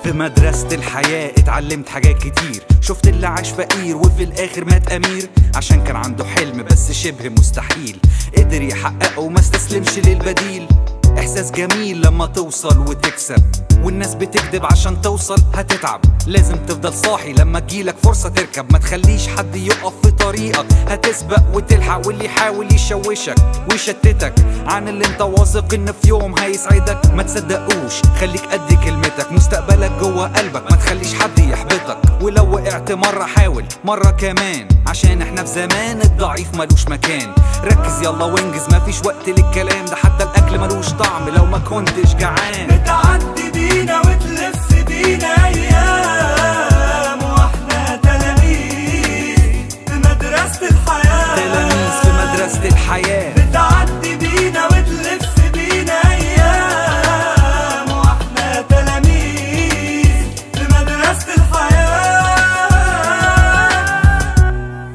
في مدرسة الحياة اتعلمت حاجات كتير شفت اللي عاش فقير وفي الآخر مات أمير عشان كان عنده حلم بس شبه مستحيل قدر يحققه وما استسلمش للبديل إحساس جميل لما توصل وتكسب والناس بتكذب عشان توصل هتتعب لازم تفضل صاحي لما تجيلك فرصة تركب ما تخليش حد يقف في طريقك هتسبق وتلحق واللي يحاول يشوشك ويشتتك عن اللي انت واثق ان في يوم هيسعدك ما تصدقوش خليك قد كلمتك مستقبلك جوه قلبك ما تخليش حد يحبطك ولو وقعت مرة حاول مرة كمان عشان احنا في زمان الضعيف ملوش مكان ركز يلا وانجز مفيش وقت للكلام ده حتى الاكل ملوش طعم لو ما كنتش جعان بتعدي بينا وتلف بينا ايام واحنا تلاميذ في مدرسة الحياة تلاميذ في مدرسة الحياة بتعدي بينا وتلف بينا ايام واحنا تلاميذ في مدرسة الحياة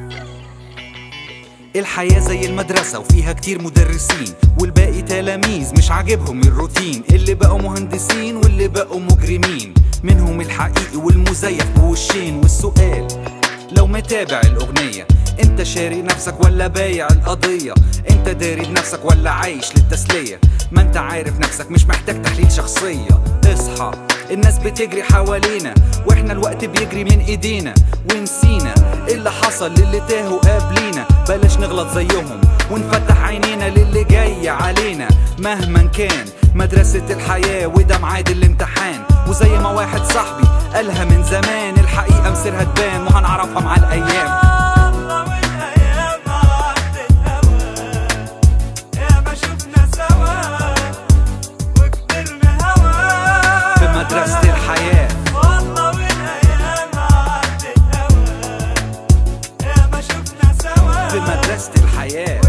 الحياة زي المدرسة وفيها كتير مدرسين والباقي تلاميذ مش عاجبهم الروتين اللي بقوا مهندسين واللي بقوا مجرمين منهم الحقيقي والمزيف بوشين والسؤال لو متابع الأغنية انت شاري نفسك ولا بايع القضية انت داري بنفسك ولا عايش للتسلية ما انت عارف نفسك مش محتاج تحليل شخصية اصحى الناس بتجري حوالينا واحنا الوقت بيجري من ايدينا ونسينا اللي حصل للي تاهوا قبلينا بلاش نغلط زيهم ونفتح عينينا للي جاي علينا مهما كان مدرسة الحياة وده ميعاد الامتحان وزي ما واحد صاحبي قالها من زمان الحقيقة مصيرها تبان وهنعرفها مع الأيام الله والايام عدت هوا يا ما شفنا سوا وكبرنا هوا في مدرسة الحياة والله والايام عدت هوا يا ما شفنا سوا في مدرسة الحياة